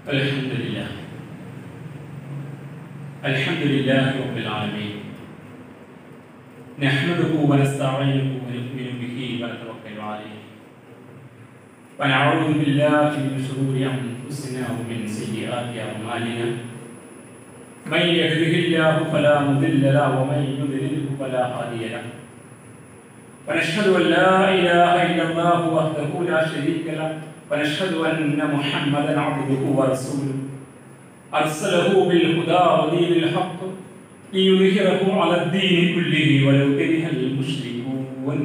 الحمد لله الحمد لله رب العالمين نحمده ونستعينه ونؤمن به ونتوكل عليه ونعوذ بالله من شرور انفسنا ومن سيئات اعمالنا من يهده الله فلا مضل له ومن يضلله فلا هادي له ونشهد ان لا اله الا الله وحده لا شريك له ونشهد ان محمدا عبده ورسوله ارسله بالهدى ودين الحق ليظهره على الدين كله ولو كره المشركون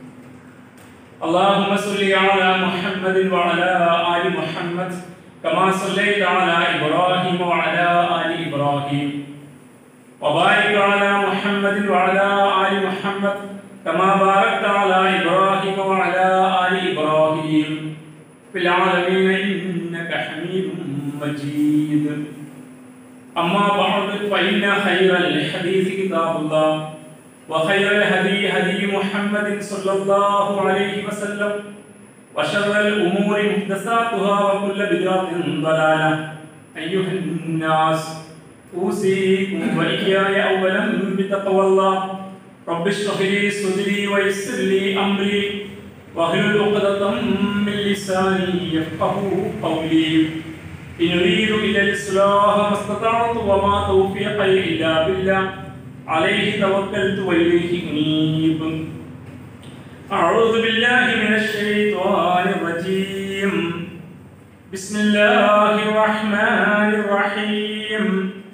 اللهم صل على محمد وعلى ال محمد كما صليت على ابراهيم وعلى ال ابراهيم وبارك على محمد وعلى ال محمد كما باركت على ابراهيم وعلى ال ابراهيم في العالمين انك حميد مجيد اما بعد فان خير الحديث كتاب الله وخير الهدي هدي محمد صلى الله عليه وسلم وشر الامور محدثاتها وكل بدعه ضلاله ايها الناس اوصيكم واياي اولا بتقوى الله رب اشرح لي صدري ويسر لي امري واحلل عقدة من لساني يفقه قولي إن أريد إلا الإصلاح ما استطعت وما توفيقي إلا بالله عليه توكلت وإليه أنيب أعوذ بالله من الشيطان الرجيم بسم الله الرحمن الرحيم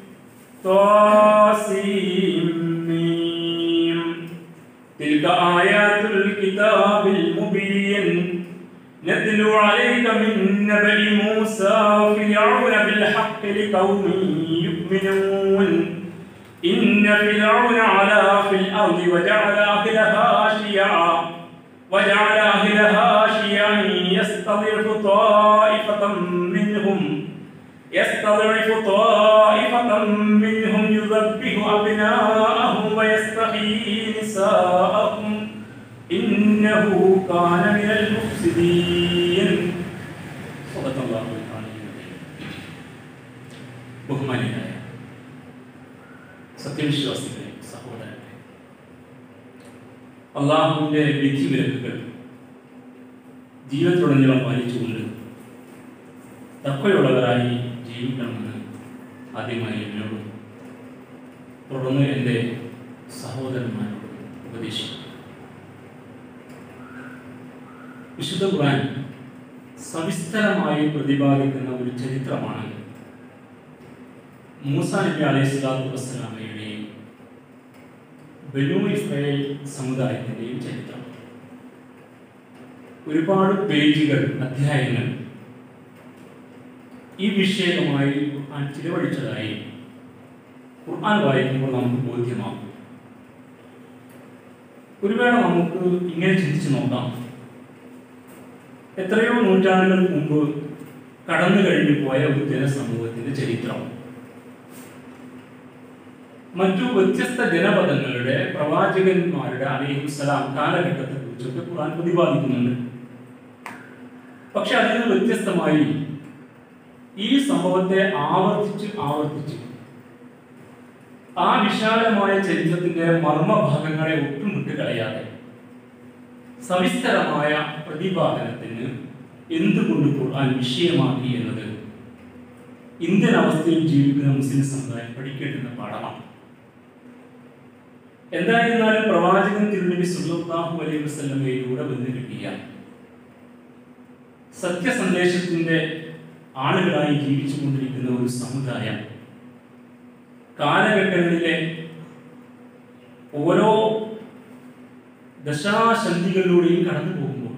طاسيم تلك آيات الكتاب المبين نتلو عليك من نبأ موسى وفرعون بالحق لقوم يؤمنون إن فرعون علا في الأرض وجعل أهلها شيعا وجعل أهلها شيعا يستضعف طائفة منهم يستضعف طائفة منهم يذبح أبناءهم ويستحيي نساءهم إنه كان من المفسدين صدق الله العلي ബഹുമാനിയായ സത്യവിശ്വാസികളെ സഹോദരങ്ങളെ അള്ളാഹുവിൻ്റെ വിധിവിലക്കുകൾ ജീവിതത്തിലുടനീളം പാലിച്ചുകൊണ്ട് തക്കയുള്ളവരായി ജീവിക്കണമെന്ന് ആദ്യമായി എന്നോടും തുടർന്ന് എൻ്റെ സഹോദരന്മാരോടും ഉപദേശിക്കുന്നു വിശുദ്ധ ഖുർആൻ സവിസ്തരമായി പ്രതിപാദിക്കുന്ന ഒരു ചരിത്രമാണ് മൂസ നബി അലൈഹി സ്വലാത്തു വസ്സലാമയുടെയും ബനു ഇസ്രായേൽ സമുദായത്തിൻ്റെയും ചരിത്രം ഒരുപാട് പേജുകൾ അധ്യായങ്ങൾ ഈ വിഷയവുമായി ഖുർആൻ ചിലവഴിച്ചതായി ഖുർആൻ വായിക്കുമ്പോൾ നമുക്ക് ബോധ്യമാകും ഒരു വേള നമുക്ക് ഇങ്ങനെ ചിന്തിച്ചു നോക്കാം എത്രയോ നൂറ്റാണ്ടുകൾക്ക് മുമ്പ് കടന്നു കഴിഞ്ഞു പോയ ഒരു ജനസമൂഹത്തിന്റെ ചരിത്രം മറ്റു വ്യത്യസ്ത ജനപദങ്ങളുടെ പ്രവാചകന്മാരുടെ അലൈഹിസ്സലാം കാലഘട്ടത്തെ കുറിച്ചൊക്കെ ഖുർആൻ പ്രതിപാദിക്കുന്നുണ്ട് പക്ഷെ അതിൽ നിന്ന് വ്യത്യസ്തമായി ഈ സംഭവത്തെ ആവർത്തിച്ച് ആവർത്തിച്ച് ആ വിശാലമായ ചരിത്രത്തിന്റെ മർമ്മഭാഗങ്ങളെ ഒട്ടും വിട്ടുകളയാതെ സവിസ്തരമായ പ്രതിപാദനത്തിന് എന്തുകൊണ്ട് ഖുർആൻ വിഷയമാക്കി എന്നത് ഇന്ത്യൻ അവസ്ഥയിൽ ജീവിക്കുന്ന മുസ്ലിം സമുദായം പഠിക്കേണ്ടുന്ന പാഠമാണ് എന്തായിരുന്നാലും പ്രവാചകൻ തിരുനബി സുല്ലാഹു അലൈഹി വസല്ലമയിലൂടെ വന്നു കിട്ടിയ സത്യസന്ദേശത്തിന്റെ ആളുകളായി ജീവിച്ചുകൊണ്ടിരിക്കുന്ന ഒരു സമുദായം കാലഘട്ടങ്ങളിലെ ഓരോ ദശാശന്തികളിലൂടെയും കടന്നു പോകുമ്പോൾ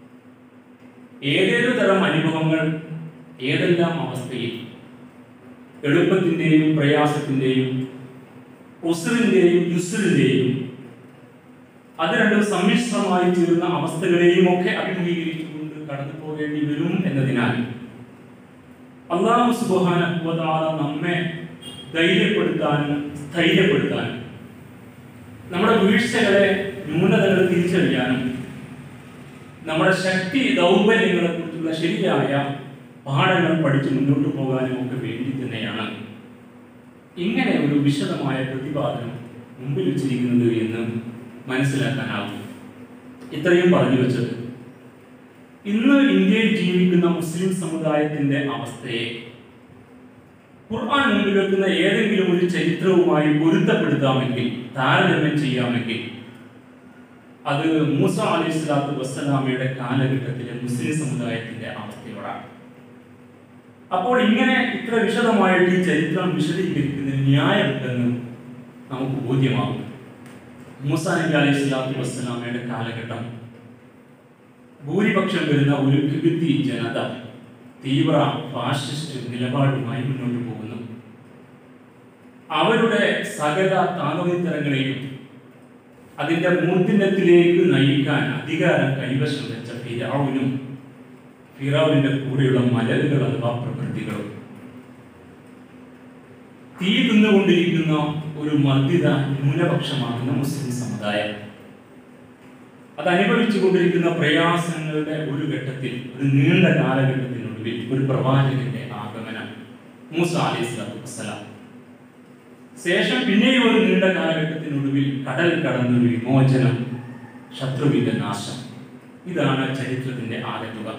ഏതേതു തരം അനുഭവങ്ങൾ ഏതെല്ലാം അവസ്ഥയിൽ എളുപ്പത്തിൻ്റെയും പ്രയാസത്തിൻ്റെയും ഉസറിൻ്റെയും യുസറിൻ്റെയും അത് രണ്ടും സമ്മിശ്രമായി തീർന്ന അവസ്ഥകളെയും ഒക്കെ അഭിമുഖീകരിച്ചുകൊണ്ട് കടന്നു പോകേണ്ടി വരും എന്നതിനാൽ അള്ളാഹു സുബാന നമ്മെ ധൈര്യപ്പെടുത്താനും സ്ഥൈര്യപ്പെടുത്താനും നമ്മുടെ വീഴ്ചകളെ ന്യൂനതകൾ തിരിച്ചറിയാനും നമ്മുടെ ശക്തി ദൗർബല്യങ്ങളെ കുറിച്ചുള്ള ശരിയായ പാഠങ്ങൾ പഠിച്ച് മുന്നോട്ട് പോകാനും ഒക്കെ വേണ്ടി തന്നെയാണ് ഇങ്ങനെ ഒരു വിശദമായ പ്രതിപാദനം മുമ്പിൽ വെച്ചിരിക്കുന്നത് എന്ന് മനസ്സിലാക്കാനാവും ഇത്രയും പറഞ്ഞു വെച്ചത് ഇന്ന് ഇന്ത്യയിൽ ജീവിക്കുന്ന മുസ്ലിം സമുദായത്തിന്റെ അവസ്ഥയെ ഖുർആൻ മുമ്പിൽ വെക്കുന്ന ഏതെങ്കിലും ഒരു ചരിത്രവുമായി പൊരുത്തപ്പെടുത്താമെങ്കിൽ താരതമ്യം ചെയ്യാമെങ്കിൽ അത് മൂസ അലൈഹി സ്വലാത്തു വസ്സലാമയുടെ കാലഘട്ടത്തിലെ മുസ്ലിം സമുദായത്തിന്റെ അവസ്ഥയോടാണ് അപ്പോൾ ഇങ്ങനെ ഇത്ര വിശദമായിട്ട് ഈ ചരിത്രം വിശദീകരിക്കുന്നതിന് ന്യായമുണ്ടെന്ന് നമുക്ക് ബോധ്യമാകും മൂസ നബി അലൈഹി സ്വലാത്തു വസ്സലാമയുടെ കാലഘട്ടം ഭൂരിപക്ഷം വരുന്ന ഒരു കിബിത്തി ജനത തീവ്ര ഫാഷിസ്റ്റ് നിലപാടുമായി മുന്നോട്ട് പോകുന്നു അവരുടെ സകല താങ്ങുത്തരങ്ങളെയും അതിന്റെ മൂർത്തിനത്തിലേക്ക് നയിക്കാൻ അധികാരം കൈവശം വെച്ച ഫിറാവിനും ഫിറാവിന്റെ കൂടെയുള്ള മലരുകൾ അഥവാ പ്രകൃതികളും തീ തിന്നുകൊണ്ടിരിക്കുന്ന ഒരു മർദ്ദിത ന്യൂനപക്ഷമാകുന്ന മുസ്ലിം സമുദായം അത് അനുഭവിച്ചുകൊണ്ടിരിക്കുന്ന പ്രയാസങ്ങളുടെ ഒരു ഘട്ടത്തിൽ ഒരു നീണ്ട കാലഘട്ടത്തിനൊടുവിൽ ഒരു പ്രവാചകന്റെ ആഗമനം മൂസ അലൈഹി സ്വലാത്തു വസ്സലാം ശേഷം പിന്നെയും ഒരു നീണ്ട കാലഘട്ടത്തിനൊടുവിൽ കടൽ കടന്നൊരു വിമോചനം ശത്രുവിന്റെ നാശം ഇതാണ് ചരിത്രത്തിന്റെ ആകത്തുക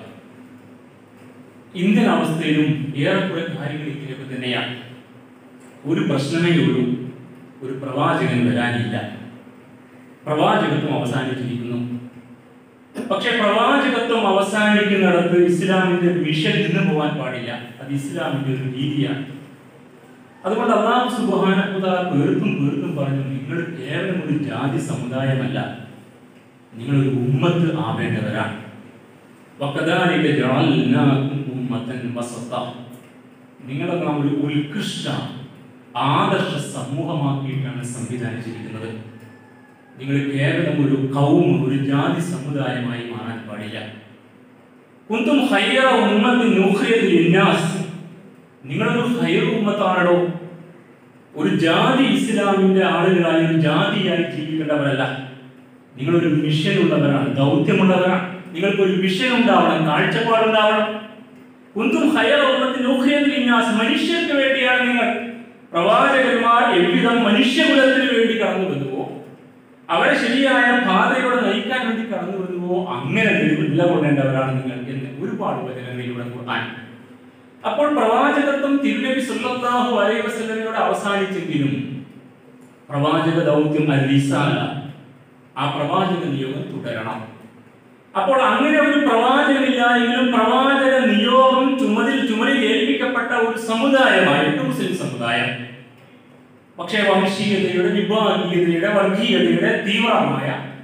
ഇന്ത്യൻ അവസ്ഥയിലും ഏറെക്കുറെ കാര്യങ്ങൾ ഇങ്ങനെയൊക്കെ തന്നെയാണ് ഒരു പ്രശ്നമേ ഉള്ളൂ ഒരു പ്രവാചകൻ വരാനില്ല പ്രവാചകത്വം അവസാനിച്ചിരിക്കുന്നു പക്ഷെ പ്രവാചകത്വം അവസാനിക്കുന്നിടത്ത് ഇസ്ലാമിന്റെ മിഷൻ നിന്ന് പോകാൻ പാടില്ല അത് ഇസ്ലാമിന്റെ ഒരു രീതിയാണ് അതുകൊണ്ട് അള്ളാഹു സുബാനപ്പുത പേർക്കും പേർക്കും പറഞ്ഞു നിങ്ങൾ കേവലം ഒരു ജാതി സമുദായമല്ല നിങ്ങൾ ഒരു ഉമ്മത്ത് ആവേണ്ടവരാണ് വക്കദാലിക ജഅൽനാകും ഉമ്മത്തൻ വസത്ത നിങ്ങളെ നാം ഒരു ഉത്കൃഷ്ട ആദർശ സമൂഹമാക്കിയിട്ടാണ് സംവിധാനിച്ചിരിക്കുന്നത് നിങ്ങൾ കേവലം ഒരു കൗമ ഒരു ജാതി സമുദായമായി മാറാൻ പാടില്ല കുന്തും ഹൈറ ഉമ്മത്ത് നൂഖിയത് ലിന്നാസ് നിങ്ങളൊരു ഹൈർ ഉമ്മത്താണല്ലോ ഒരു ജാതി ഇസ്ലാമിന്റെ ആളുകളായി ഒരു ജാതിയായി ജീവിക്കേണ്ടവരല്ല നിങ്ങളൊരു മിഷൻ ഉള്ളവരാണ് ദൗത്യമുള്ളവരാണ് നിങ്ങൾക്ക് ഒരു വിഷൻ ഉണ്ടാവണം കാഴ്ചപ്പാടുണ്ടാവണം കുന്തും ഹൈർ ഉമ്മത്ത് നൂഖിയത് ലിന്നാസ് മനുഷ്യർക്ക് വേണ്ടിയാണ് നിങ്ങൾ പ്രവാചകന്മാർ എவ்விധം മനുഷ്യകുലത്തിന് വേണ്ടി കടന്നു വന്നുവോ അവരെ ശരിയായ പാതയോടെ നയിക്കാൻ വേണ്ടി കടന്നു വരുമോ അങ്ങനെ നിലകൊള്ളേണ്ടവരാണ് നിങ്ങൾ എന്ന് ഒരുപാട് വചനങ്ങളിലൂടെ ഖുർആൻ അപ്പോൾ പ്രവാചകത്വം തിരുനബി സല്ലല്ലാഹു അലൈഹി വസല്ലമയോട് അവസാനിച്ചെങ്കിലും പ്രവാചക ദൗത്യം അൽ ആ പ്രവാചക നിയോഗം തുടരണം അപ്പോൾ അങ്ങനെ ഒരു പ്രവാചകനില്ല എങ്കിലും പ്രവാചക നിയോഗം ചുമതിൽ ചുമലിൽ ഏൽപ്പിക്കപ്പെട്ട ഒരു സമുദായമായിട്ട് മുസ്ലിം സമുദായം പക്ഷേ വംശീയതയുടെ വിഭാഗീയതയുടെ വർഗീയതയുടെ തീവ്രമായ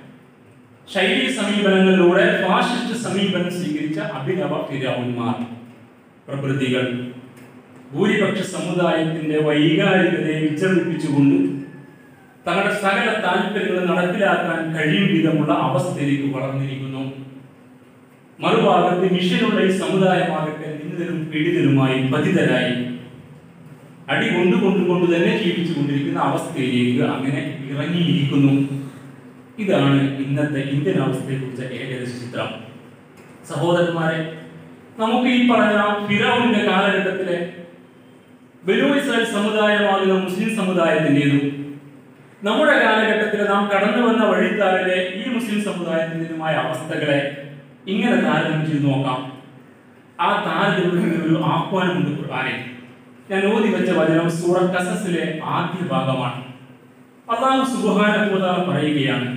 ശൈലി സമീപനങ്ങളിലൂടെ ഫാഷിസ്റ്റ് സമീപനം സ്വീകരിച്ച അഭിനവ ഫിരാവുന്മാർ പ്രകൃതികൾ ഭൂരിപക്ഷ സമുദായത്തിന്റെ വൈകാരികതയെ വിചലിപ്പിച്ചുകൊണ്ട് തങ്ങളുടെ സകല താല്പര്യങ്ങൾ നടപ്പിലാക്കാൻ കഴിയും വിധമുള്ള അവസ്ഥയിലേക്ക് വളർന്നിരിക്കുന്നു മറുഭാഗത്ത് മിഷനുള്ള ഈ സമുദായമാകട്ടെ നിന്നിതരും പീഡിതരുമായി പതിതരായി അടി കൊണ്ടു കൊണ്ടുകൊണ്ട് തന്നെ ജീവിച്ചു കൊണ്ടിരിക്കുന്ന അവസ്ഥയിലേക്ക് അങ്ങനെ ഇറങ്ങിയിരിക്കുന്നു ഇതാണ് ഇന്നത്തെ ഇന്ത്യൻ അവസ്ഥയെക്കുറിച്ച ഏകദേശ ചിത്രം സഹോദരന്മാരെ നമുക്ക് ഈ പറഞ്ഞ ഫിറൌനിന്റെ കാലഘട്ടത്തിലെ ബനു ഇസ്രായേൽ സമുദായമാകുന്ന മുസ്ലിം സമുദായത്തിൻ്റെതും നമ്മുടെ കാലഘട്ടത്തിൽ നാം കടന്നു വന്ന വഴിത്താറിലെ ഈ മുസ്ലിം സമുദായത്തിൻ്റെതുമായ അവസ്ഥകളെ ഇങ്ങനെ താരതമ്യം ചെയ്ത് നോക്കാം ആ താരതമ്യത്തിന് ഒരു ആഹ്വാനമുണ്ട് ഖുർആനിൽ ഞാൻ ഓതി വെച്ച വചനം സൂറ കസസിലെ ആദ്യ ഭാഗമാണ് അള്ളാഹു സുബ്ഹാനഹു വ പറയുകയാണ്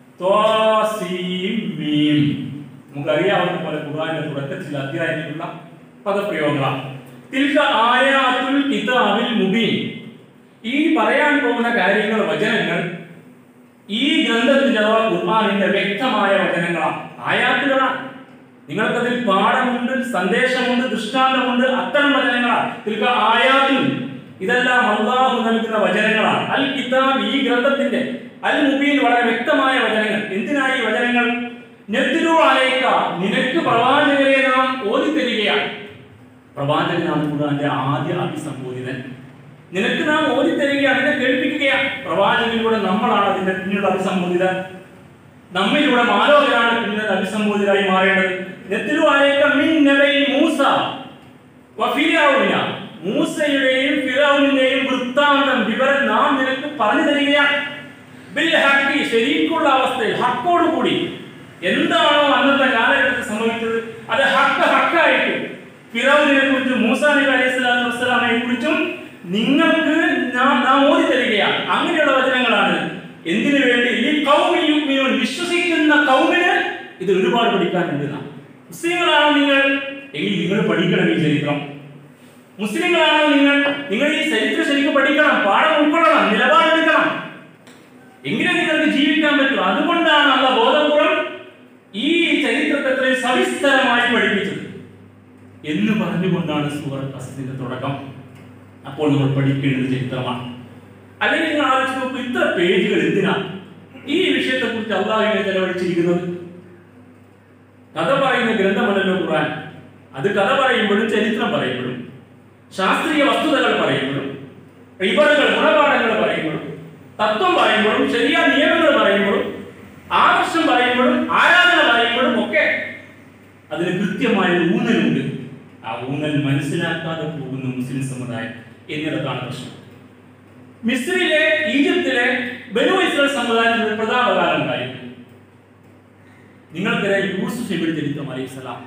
ത്വാസീം മീം നമുക്കറിയാവുന്ന പോലെ ഖുർആനിന്റെ തുടക്കത്തിൽ അധ്യായത്തിലുള്ള പദപ്രയോഗങ്ങളാണ് തിൽക ആയാത്തുൽ കിതാബിൽ മുബീൻ ഈ പറയാൻ പോകുന്ന കാര്യങ്ങൾ വചനങ്ങൾ ഈ ഗ്രന്ഥത്തിന്റെ അഥവാ ഖുർആനിന്റെ വ്യക്തമായ വചനങ്ങളാണ് ആയാത്തുകളാണ് നിങ്ങൾക്കതിൽ പാഠമുണ്ട് സന്ദേശമുണ്ട് ദൃഷ്ടാന്തമുണ്ട് അത്തരം വചനങ്ങളാണ് തിൽക ആയാത്തുൽ ഇതെല്ലാം അള്ളാഹു നൽകുന്ന വചനങ്ങളാണ് അൽ കിതാബ് ഈ ഗ്രന്ഥത്തിന്റെ അൽ മുബീൻ വളരെ വ്യക്തമായ വചനങ്ങൾ എന്തിനായി ഈ വചനങ്ങൾ നെത്തിലു അലൈക്ക നിനക്ക് പ്രവാചകരെ നാം ഓതിത്തരികയാണ് പ്രവാചകനാണ് ഖുർആന്റെ ആദ്യ അഭിസംബോധിതൻ നിനക്ക് നാം ഓതിത്തരികയാണ് അതിനെ കേൾപ്പിക്കുകയാണ് പ്രവാചകനിലൂടെ നമ്മളാണ് അതിന്റെ പിന്നീട് അഭിസംബോധിതൻ നമ്മിലൂടെ മാലോകരാണ് പിന്നീട് അഭിസംബോധിതരായി മാറേണ്ടത് നെത്തിലു അലൈക്ക മിൻ നബൈ മൂസ വഫിറൗന മൂസയുടെയും ഫിറൗനിന്റെയും വൃത്താന്തം വിവരം നാം നിനക്ക് പറഞ്ഞു തരികയാണ് ബിൽ ഹക്കി ശരിക്കുള്ള അവസ്ഥയിൽ ഹക്കോട് കൂടി എന്താണോ അന്നത്തെ കാലഘട്ടത്തിൽ സംഭവിച്ചത് അത് ഹക്ക ഹക്കായിട്ട് ഫിറൗനിനെ കുറിച്ചും മൂസാ നബി അലൈഹി സ്വലാത്തു വസ്സലാമയെ കുറിച്ചും നിങ്ങൾക്ക് നാം നാം ഓതി തരികയാണ് അങ്ങനെയുള്ള വചനങ്ങളാണ് എന്തിനു വേണ്ടി ഈ കൗമി യുഗ്മിനോൻ വിശ്വസിക്കുന്ന കൗമിന് ഇത് ഒരുപാട് പഠിക്കാനുണ്ട് നാം മുസ്ലിങ്ങളാണോ നിങ്ങൾ എങ്കിൽ നിങ്ങൾ പഠിക്കണം ഈ ചരിത്രം മുസ്ലിങ്ങളാണോ നിങ്ങൾ നിങ്ങൾ ഈ ചരിത്രം ശരിക്കും പഠിക്കണം പാഠം ഉൾക്കൊള്ളണം നിലപാടെടുക്കണം എങ്കിലും നിങ്ങൾക്ക് ജീവിക്കാൻ പറ്റും അതുകൊണ്ടാണ് അല്ല ബോധപൂർവം ഈ ചരിത്രത്തെ അത്രയും സവിസ്തരമായി പഠിപ്പിച്ചത് എന്ന് പറഞ്ഞുകൊണ്ടാണ് സൂറത്ത് അസത്തിന്റെ തുടക്കം അപ്പോൾ നമ്മൾ പഠിക്കേണ്ടത് ചരിത്രമാണ് അല്ലെങ്കിൽ നിങ്ങൾ ആലോചിച്ച് നോക്കൂ ഇത്ര പേജുകൾ എന്തിനാ ഈ വിഷയത്തെ കുറിച്ച് അള്ളാഹിനെ ചെലവഴിച്ചിരിക്കുന്നത് കഥ പറയുന്ന ഗ്രന്ഥമല്ലല്ലോ ഖുർആൻ അത് കഥ പറയുമ്പോഴും ചരിത്രം പറയുമ്പോഴും ശാസ്ത്രീയ വസ്തുതകൾ പറയുമ്പോഴും ഇബറുകൾ ഗുണപാഠങ്ങൾ പറയുമ്പോഴും തത്വം പറയുമ്പോഴും ശരിയായ നിയമങ്ങൾ പറയുമ്പോഴും ആദർശം പറയുമ്പോഴും ആരാധന പറയുമ്പോഴും ഒക്കെ അതിന് കൃത്യമായ ഒരു ഊന്നലുണ്ട് ആ ഊന്നൽ മനസ്സിലാക്കാതെ പോകുന്ന മുസ്ലിം സമുദായം എന്നിടത്താണ് പ്രശ്നം മിസ്രിലെ ഈജിപ്തിലെ ബനു ഇസ്രായേൽ സമുദായത്തിൽ ഒരു പ്രതാപകാലം ഉണ്ടായിരുന്നു നിങ്ങൾക്കറിയാം യൂസുഫ് നബിയുടെ ചരിത്രം അലൈഹി സ്വലാം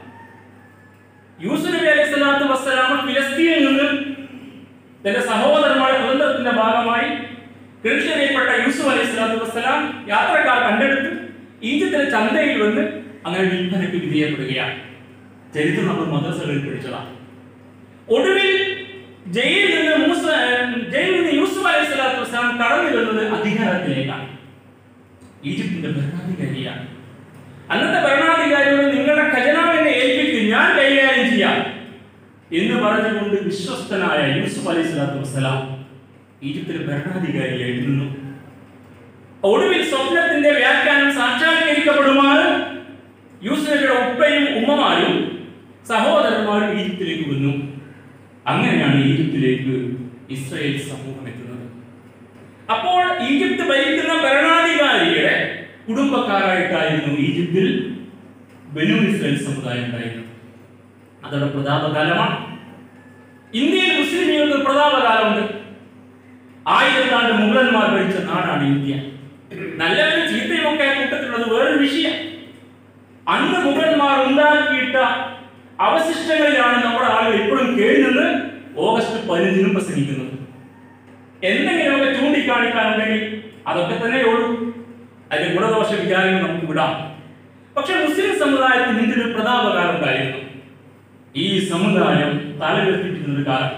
യൂസുഫ് നബി അലൈഹി സ്വലാത്തു വസ്സലാം ഫിലസ്തീനിൽ നിന്ന് തന്റെ സഹോദരന്മാരുടെ കുടുംബത്തിന്റെ ഭാഗമായി കൃഷി ചെയ്യപ്പെട്ട യൂസുഫ് അലൈഹി സ്വലാത്തു വസ്സലാം യാത്രക്കാർ കണ്ടെടുത്ത് ഈജിപ്തിലെ ചന്തയിൽ വന്ന് അങ്ങനെ വിൽപ്പനയ്ക്ക് വിധേയപ്പെടുകയാണ് ചരിത്രം നമ്മൾ മദ്രസകളിൽ പഠിച്ചതാണ് ഒടുവിൽ ജയിലിൽ നിന്ന് മൂസ ജയിലിൽ നിന്ന് യൂസുഫ് അലൈഹി സ്വലാത്തു വസ്സലാം കടന്നു വരുന്നത് അധികാരത്തിലേക്കാണ് ഈജിപ്തിന്റെ ഭരണാധികാരിയാണ് അന്നത്തെ ഭരണാധികാരിയോട് നിങ്ങളുടെ ഖജനാവിനെ ഏൽപ്പിക്കും ഞാൻ കൈകാര്യം ചെയ്യാം എന്ന് പറഞ്ഞുകൊണ്ട് വിശ്വസ്തനായ യൂസുഫ് അലൈഹി സ്വലാത്തു വസ്സലാം ഈജിപ്തിലെ ഭരണാധികാരിയായി നിന്നു ഒടുവിൽ സ്വപ്നത്തിന്റെ വ്യാഖ്യാനം സാക്ഷാത്കരിക്കപ്പെടുമാറ് യൂസുഫയുടെ ഉപ്പയും ഉമ്മമാരും സഹോദരന്മാരും ഈജിപ്തിലേക്ക് വന്നു അങ്ങനെയാണ് ഈജിപ്തിലേക്ക് ഇസ്രായേൽ സമൂഹം എത്തുന്നത് അപ്പോൾ ഈജിപ്ത് ഭരിക്കുന്ന ഭരണാധികാരിയുടെ കുടുംബക്കാരായിട്ടായിരുന്നു ഈജിപ്തിൽ ബനു ഇസ്രായേൽ സമുദായം ഉണ്ടായിരുന്നത് അതോടെ പ്രതാപകാലമാണ് ഇന്ത്യയിൽ മുസ്ലിമുകൾക്ക് ഒരു പ്രതാപകാലമുണ്ട് ആയിരത്താണ്ട് മുഗളന്മാർ ഭരിച്ച നാടാണ് ഇന്ത്യ നല്ലവരും ചീത്തയും ഒക്കെ കൂട്ടത്തിലുള്ളത് വേറൊരു വിഷയം അന്ന് മുഗളന്മാർ ഉണ്ടാക്കിയിട്ട അവശിഷ്ടങ്ങളിലാണ് നമ്മുടെ ആളുകൾ ഇപ്പോഴും കയറി നിന്ന് ഓഗസ്റ്റ് പതിനഞ്ചിനും പ്രസംഗിക്കുന്നത് എന്തെങ്കിലുമൊക്കെ ചൂണ്ടിക്കാണിക്കാനുണ്ടെങ്കിൽ അതൊക്കെ തന്നെ ഉള്ളൂ അതിന്റെ ഗുണദോഷ വിചാരങ്ങൾ നമുക്ക് വിടാം പക്ഷെ മുസ്ലിം സമുദായത്തിന് ഇതിന്റെ ഒരു പ്രതാപകാലം ഉണ്ടായിരുന്നു ഈ സമുദായം തലവെത്തിച്ചിരുന്ന ഒരു കാലം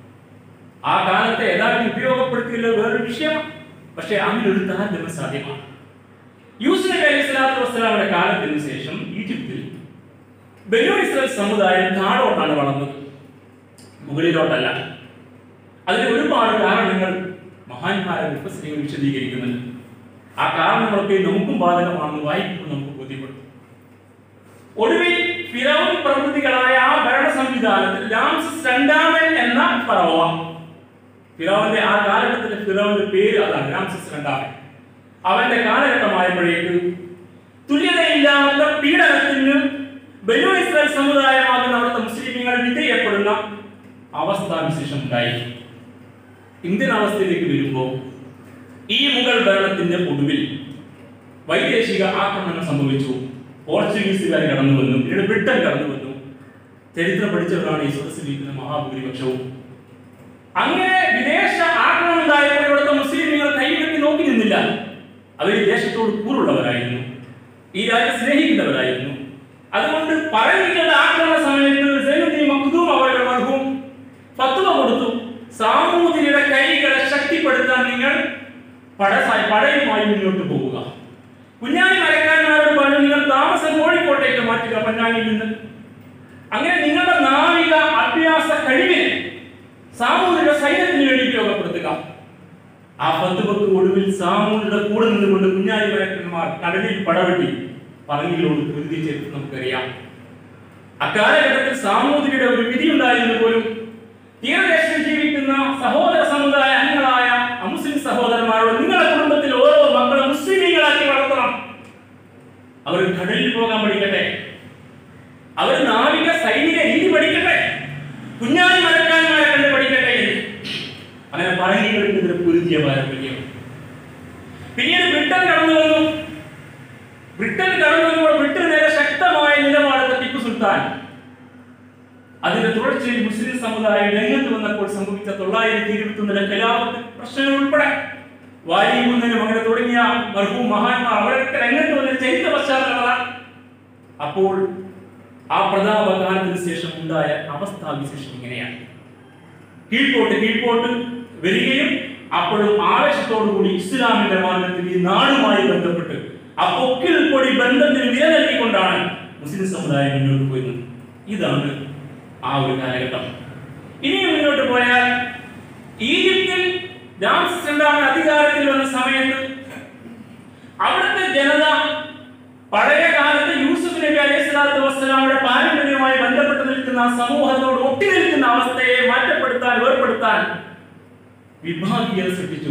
ആ കാലത്തെ യഥാർത്ഥ ഉപയോഗപ്പെടുത്തിയുള്ള വേറൊരു വിഷയമാണ് പക്ഷെ അങ്ങനെ ഒരു താരതമ്യം സാധ്യമാണ് യൂസുഫ് നബി അലൈഹി സ്വലാത്തു വസ്സലാമിന്റെ കാലത്തിന് ശേഷം ഈജിപ്തിൽ ബനു ഇസ്രായേൽ സമുദായം താഴോട്ടാണ് വളർന്നത് മുകളിലോട്ടല്ല അതിന് ഒരുപാട് കാരണങ്ങൾ മഹാന്മാരെ വിശ്വസികൾ വിശദീകരിക്കുന്നുണ്ട് ആ കാരണങ്ങളൊക്കെ നമുക്കും ബാധകമാണെന്ന് വായിക്കുമ്പോൾ നമുക്ക് ബോധ്യപ്പെടും ഒടുവിൽ ഫിറോൻ പ്രവൃത്തികളായ ആ ഭരണ സംവിധാനത്തിൽ രാംസസ് രണ്ടാമൻ എന്ന ഫറവ ഫിറോന്റെ ആ കാലഘട്ടത്തിലെ ഫിറോന്റെ പേര് അതാണ് രാംസസ് രണ്ടാമൻ അവന്റെ കാലഘട്ടമായപ്പോഴേക്ക് തുല്യതയില്ലാത്ത പീഡനത്തിന് ബനു ഇസ്രായേൽ സമുദായമാകുന്ന അവിടുത്തെ മുസ്ലിമുകൾ വിധേയപ്പെടുന്ന അവസ്ഥാവിശേഷം ഉണ്ടായി ഇന്ത്യൻ അവസ്ഥയിലേക്ക് വരുമ്പോൾ ഈ മുഗൾ ഭരണത്തിന്റെ ഒടുവിൽ വൈദേശിക ആക്രമണം സംഭവിച്ചു പോർച്ചുഗീസുകാർ കടന്നു വന്നു പിന്നീട് ബ്രിട്ടൻ കടന്നു വന്നു ചരിത്രം പഠിച്ചവരാണ് ഈ സദസ്സിലിരിക്കുന്ന മഹാഭൂരിപക്ഷവും അങ്ങനെ വിദേശ ആക്രമണം ഉണ്ടായപ്പോൾ ഇവിടുത്തെ മുസ്ലിമുകൾ കൈകെട്ടി നോക്കി നിന്നില്ല അവർ ഈ ദേശത്തോട് കൂറുള്ളവരായിരുന്നു ഈ രാജ്യം സ്നേഹിക്കുന്നവരായിരുന്നു അതുകൊണ്ട് പറഞ്ഞിട്ടുള്ള ആക്രമണ സമയത്ത് സൈനുദ്ദീൻ മഖ്ദൂം അവരുടെ മർഹൂം ഫത്വ കൊടുത്തു സാമൂതിരിയുടെ കൈകളെ ശക്തിപ്പെടുത്താൻ നിങ്ങൾ പട പടയുമായി മുന്നോട്ട് പോവുക കുഞ്ഞാണി മരക്കാരന്മാരോട് പറഞ്ഞു നിങ്ങൾ താമസം കോഴിക്കോട്ടേക്ക് മാറ്റുക പൊന്നാനിയിൽ നിന്ന് അങ്ങനെ നിങ്ങളുടെ നാവിക അഭ്യാസ കഴിവിനെ സാമൂതിരിയുടെ സൈന്യത്തിന് വേണ്ടി ഉപയോഗപ്പെടുത്തുക ആ ഫത്തുവക്ക് ഒടുവിൽ സാമൂതിരിയുടെ കൂടെ നിന്നുകൊണ്ട് കുഞ്ഞാണി മരക്കന്മാർ കടലിൽ പടവെട്ടി പറഞ്ഞിലോട് കൃതി ചേർത്ത് നമുക്കറിയാം അക്കാലഘട്ടത്തിൽ സാമൂതിരിയുടെ ഒരു വിധി ഉണ്ടായിരുന്നു പോലും തീരദേശത്ത് ജീവിക്കുന്ന സഹോദര സമുദായ അംഗങ്ങളായ അമുസ്ലിം സഹോദരന്മാരോട് നിങ്ങളുടെ കുടുംബത്തിൽ ഓരോ മക്കളെ മുസ്ലിമീങ്ങളാക്കി വളർത്തണം അവർ കടലിൽ പോകാൻ പഠിക്കട്ടെ അവർ നാവിക സൈനിക രീതി പഠിക്കട്ടെ കുഞ്ഞാലി മരക്കാന്മാരെ കണ്ട് പഠിക്കട്ടെ എന്ന് അങ്ങനെ പറയപ്പെടുന്നതിന് പൊരുതിയ പാരമ്പര്യം പിന്നീട് ബ്രിട്ടൻ കടന്നു വന്നു ബ്രിട്ടൻ കടന്നു വന്നപ്പോൾ ബ്രിട്ടൻ നേരെ ശക്തമായ നിലപാടെടുത്ത ടിപ്പു സുൽത്താൻ അതിന്റെ തുടർച്ചയിൽ മുസ്ലിം സമുദായം രംഗത്ത് വന്നപ്പോൾ സംഭവിച്ച തൊള്ളായിരത്തി ഇരുപത്തി ഒന്നിലെ കലാപത്ത് പ്രശ്നങ്ങൾ ഉൾപ്പെടെ വാലികുന്നനും അങ്ങനെ തുടങ്ങിയ മർഹൂം മഹാന്മാർ അവരൊക്കെ രംഗത്ത് വന്ന ചരിത്ര പശ്ചാത്തലമാണ് അപ്പോൾ ആ പ്രതാപകാലത്തിന് ശേഷം ഉണ്ടായ അവസ്ഥാവിശേഷം ഇങ്ങനെയാണ് കീഴ്പോട്ട് കീഴ്പോട്ട് വരികയും അപ്പോഴും ആവേശത്തോടുകൂടി ഇസ്ലാമിന്റെ മാർഗത്തിൽ ഈ നാടുമായി ബന്ധപ്പെട്ട് ആ പൊക്കിൽ പൊടി ബന്ധത്തിന് വില നൽകിക്കൊണ്ടാണ് മുസ്ലിം സമുദായം മുന്നോട്ട് പോയിരുന്നത് ഇതാണ് ആ ഒരു കാലഘട്ടം ഇനിയും മുന്നോട്ട് പോയാൽ ഈജിപ്തിൽ രാംസസ് രണ്ടാമൻ അധികാരത്തിൽ വന്ന സമയത്ത് അവിടുത്തെ ജനത പഴയ കാലത്ത് യൂസുഫ് നബി അലൈഹി സ്വലാത്തു വസ്സലാമയുടെ പാരമ്പര്യവുമായി ബന്ധപ്പെട്ട് നിൽക്കുന്ന ആ സമൂഹത്തോട് ഒട്ടി നിൽക്കുന്ന അവസ്ഥയെ മാറ്റപ്പെടുത്താൻ വേർപ്പെടുത്താൻ വിഭാഗീയത സൃഷ്ടിച്ചു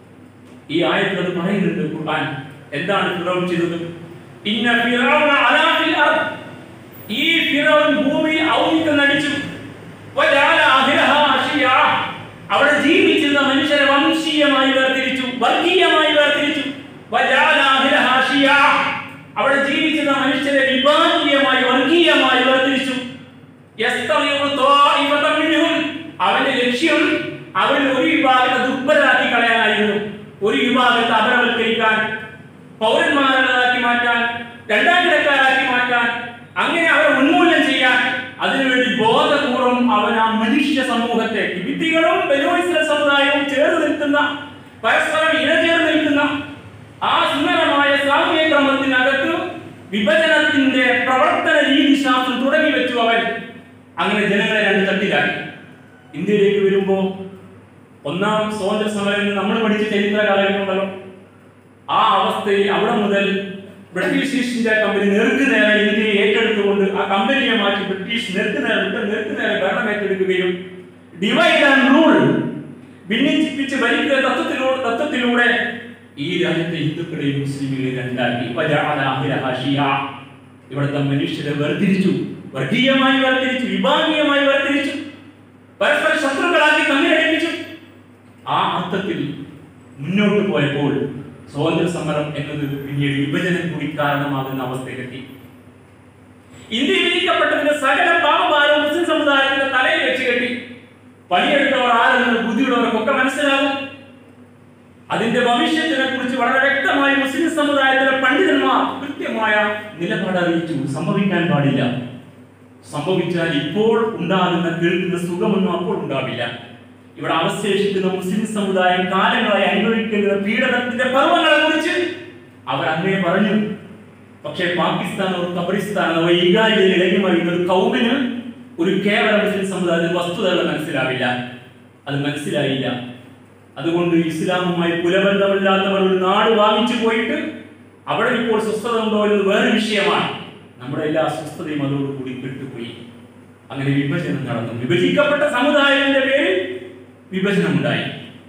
ഈ ആയത്തിൽ അത് പറയുന്നുണ്ട് ഖുർആൻ എന്താണ് ഫിറൗൻ ചെയ്തത് ഇന്ന ഫിറൗന അലാ ഫിൽ അർദ് ഈ ഫിറൗൻ ഭൂമിയിൽ ഔന്നിത്യം നടിച്ചു വജഅല അഹ്ലഹാ അശിയാ അവിടെ ജീവിച്ചിരുന്ന മനുഷ്യരെ വംശീയമായി വേർതിരിച്ചു വർഗീയമായി വേർതിരിച്ചു വജഅല അഹ്ലഹാ അശിയാ അവിടെ ജീവിച്ചിരുന്ന മനുഷ്യരെ വിഭാഗീയമായി വർഗീയമായി വേർതിരിച്ചു യസ്തളിഉ ത്വാഇഫതൻ മിൻഹും അവന്റെ ലക്ഷ്യം അവരിൽ ഒരു വിഭാഗത്തെ ദുർബലരാക്കി കളയാനായിരുന്നു ഒരു വിഭാഗത്തെ അപരവൽക്കരിക്കാൻ പൗരന്മാരുള്ളതാക്കി മാറ്റാൻ രണ്ടാം കിടക്കാരാക്കി മാറ്റാൻ അങ്ങനെ അവരെ ഉന്മൂലനം ചെയ്യാൻ അതിനുവേണ്ടി ബോധപൂർവം അവൻ ആ മനുഷ്യ സമൂഹത്തെ വിദ്യകളും ബലോത്സവ സമുദായവും ചേർന്ന് നിൽക്കുന്ന പരസ്പരം ഇഴചേർന്ന് നിൽക്കുന്ന ആ സുന്ദരമായ സാമൂഹ്യ ക്രമത്തിനകത്ത് വിഭജനത്തിന്റെ പ്രവർത്തന രീതി ശാസ്ത്രം തുടങ്ങി വെച്ചു അവൻ അങ്ങനെ ജനങ്ങളെ രണ്ട് തട്ടിലാക്കി ഇന്ത്യയിലേക്ക് വരുമ്പോ ഒന്നാം സ്വാതന്ത്ര്യ സമരം നമ്മൾ പഠിച്ച ചരിത്ര കാലഘട്ടമുണ്ടല്ലോ ആ അവസ്ഥയിൽ അവിടെ മുതൽ ബ്രിട്ടീഷ് ഈസ്റ്റ് ഇന്ത്യ കമ്പനി നേർക്ക് നേരെ ഇന്ത്യയെ ഏറ്റെടുത്തുകൊണ്ട് ആ കമ്പനിയെ മാറ്റി ബ്രിട്ടീഷ് നേർക്ക് നേരെ ബ്രിട്ടൻ നേർക്ക് നേരെ ഭരണം ഏറ്റെടുക്കുകയും ഡിവൈഡ് ആൻഡ് റൂൾ ഭിന്നിപ്പിച്ച് ഭരിക്കുന്ന തത്വത്തിലൂടെ തത്വത്തിലൂടെ ഈ രാജ്യത്തെ ഹിന്ദുക്കളെയും മുസ്ലിങ്ങളെയും രണ്ടാക്കി വജഅല അഹ്ലഹ ശിയാ. ഇവിടുത്തെ മനുഷ്യരെ വേർതിരിച്ചു വർഗീയമായി വേർതിരിച്ചു വിഭാഗീയമായി വേർതിരിച്ചു പരസ്പര ശത്രുക്കളാക്കി തമ്മിലടിപ്പിച്ചു ആ അർത്ഥത്തിൽ മുന്നോട്ട് പോയപ്പോൾ സ്വാതന്ത്ര്യ സമരം എന്നത് പിന്നീട് വിഭജനം കൂടി കാരണമാകുന്ന അവസ്ഥയിലെത്തി ഇന്ത്യ വിധിക്കപ്പെട്ടതിന്റെ സകല പാപഭാരവും മുസ്ലിം സമുദായത്തിന്റെ തലയിൽ വെച്ച് കെട്ടി പണിയെടുത്തവർ ആരെന്ന് ബുദ്ധിയുള്ളവർക്കൊക്കെ മനസ്സിലാകും അതിന്റെ ഭവിഷ്യത്തിനെ കുറിച്ച് വളരെ വ്യക്തമായി മുസ്ലിം സമുദായത്തിലെ പണ്ഡിതന്മാർ കൃത്യമായ നിലപാട് അറിയിച്ചു സംഭവിക്കാൻ പാടില്ല സംഭവിച്ചാൽ ഇപ്പോൾ ഉണ്ടാകുന്ന കേൾക്കുന്ന സുഖമൊന്നും അപ്പോൾ ഉണ്ടാവില്ല ഇവിടെ അവശേഷിക്കുന്ന മുസ്ലിം സമുദായം കാലങ്ങളായി അനുഭവിക്കുന്ന പീഡനത്തിന്റെ പർവ്വങ്ങളെ കുറിച്ച് അവർ അങ്ങനെ പറഞ്ഞു പക്ഷേ പാകിസ്ഥാനോ കബറിസ്ഥാനോ ഈഗാലിയിൽ ഇളകി മറിയുന്ന ഒരു കൗമിന് ഒരു കേവല മുസ്ലിം സമുദായത്തിൽ വസ്തുതകൾ മനസ്സിലാവില്ല അത് മനസ്സിലായില്ല അതുകൊണ്ട് ഇസ്ലാമുമായി കുലബന്ധമില്ലാത്തവർ ഒരു നാട് വാങ്ങിച്ചു പോയിട്ട് അവിടെ ഇപ്പോൾ സ്വസ്ഥത ഉണ്ടോ എന്നത് വേറെ വിഷയമാണ് നമ്മുടെ എല്ലാ അസ്വസ്ഥതയും അതോടുകൂടി കെട്ടുപോയി അങ്ങനെ വിഭജനം നടന്നു വിഭജിക്കപ്പെട്ട സമുദായത്തിന്റെ പേരിൽ വിഭജനം ഉണ്ടായി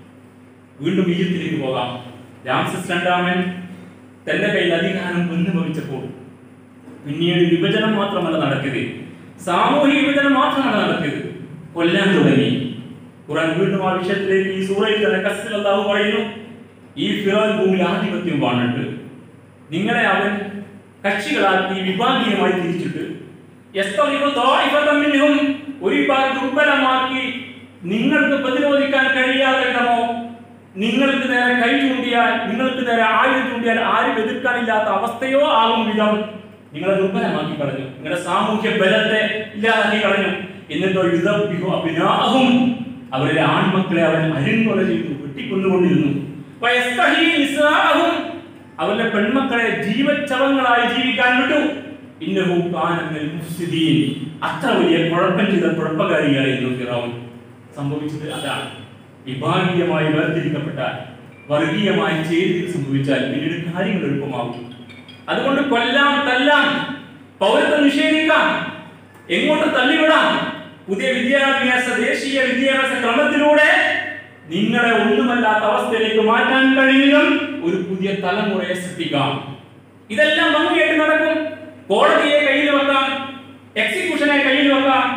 വീണ്ടും ഈജിപ്തിലേക്ക് പോകാം രാംസസ് രണ്ടാമൻ തന്റെ കയ്യിൽ അധികാരം പുനഃഭവിച്ചപ്പോൾ പിന്നീട് വിഭജനം മാത്രമല്ല നടത്തിയത് സാമൂഹിക വിഭജനം മാത്രമല്ല നടത്തിയത് കൊല്ലാൻ തുടങ്ങി ഖുറാൻ വീണ്ടും ആ വിഷയത്തിലേക്ക് ഈ സൂറയിൽ തന്നെ കസ്റ്റിൽ അല്ലാഹു പറയുന്നു ഈ ഫിറോൻ ഭൂമിയിൽ ആധിപത്യം വാണിട്ട് നിങ്ങളെ അവൻ കക്ഷികളാക്കി വിഭാഗീയമായി തിരിച്ചിട്ട് യസ്തളിഫു ത്വാഇഫതൻ മിൻഹും ഒരു വിഭാഗം ദുർബലമാക്കി നിങ്ങൾക്ക് പ്രതിരോധിക്കാൻ കഴിയാത്ത വിധമോ നിങ്ങൾക്ക് നേരെ കൈ ചൂണ്ടിയാൽ നിങ്ങൾക്ക് നേരെ ആയുധം ചൂണ്ടിയാൽ ആരും എതിർക്കാനില്ലാത്ത അവസ്ഥയോ ആകും വിധം നിങ്ങളെ ദുർബലമാക്കി കളഞ്ഞു നിങ്ങളുടെ സാമൂഹ്യ ബലത്തെ ഇല്ലാതാക്കി കളഞ്ഞു എന്നിട്ടോ യുദ്ധ അഭിനാഹും അവരുടെ ആൺമക്കളെ അവൻ അരിങ്കൊല ചെയ്തു വെട്ടിക്കൊന്നുകൊണ്ടിരുന്നു വയസ്തഹീ നിസാഅഹും അവരുടെ പെൺമക്കളെ ജീവച്ചവങ്ങളായി ജീവിക്കാൻ വിട്ടു ഇന്നഹു കാന മിനൽ മുഫ്സിദീൻ അത്ര വലിയ കുഴപ്പം ചെയ്ത കുഴപ്പകാരിയായിരുന്നു ഫിറൗൻ സംഭവിച്ചത് അതാണ് വിഭാഗീയമായി വേർതിരിക്കപ്പെട്ടാൽ വർഗീയമായി ചേരി സംഭവിച്ചാൽ പിന്നീട് കാര്യങ്ങൾ എളുപ്പമാകും അതുകൊണ്ട് കൊല്ലാം തല്ലാം പൗരത്വം നിഷേധിക്കാം എങ്ങോട്ട് തള്ളിവിടാം പുതിയ വിദ്യാഭ്യാസ ദേശീയ വിദ്യാഭ്യാസ ക്രമത്തിലൂടെ നിങ്ങളെ ഒന്നുമല്ലാത്ത അവസ്ഥയിലേക്ക് മാറ്റാൻ കഴിയും ഒരു പുതിയ തലമുറയെ സൃഷ്ടിക്കാം ഇതെല്ലാം ഭംഗിയായിട്ട് നടക്കും കോടതിയെ കയ്യിൽ വെക്കാം എക്സിക്യൂഷനെ കയ്യിൽ വെക്കാം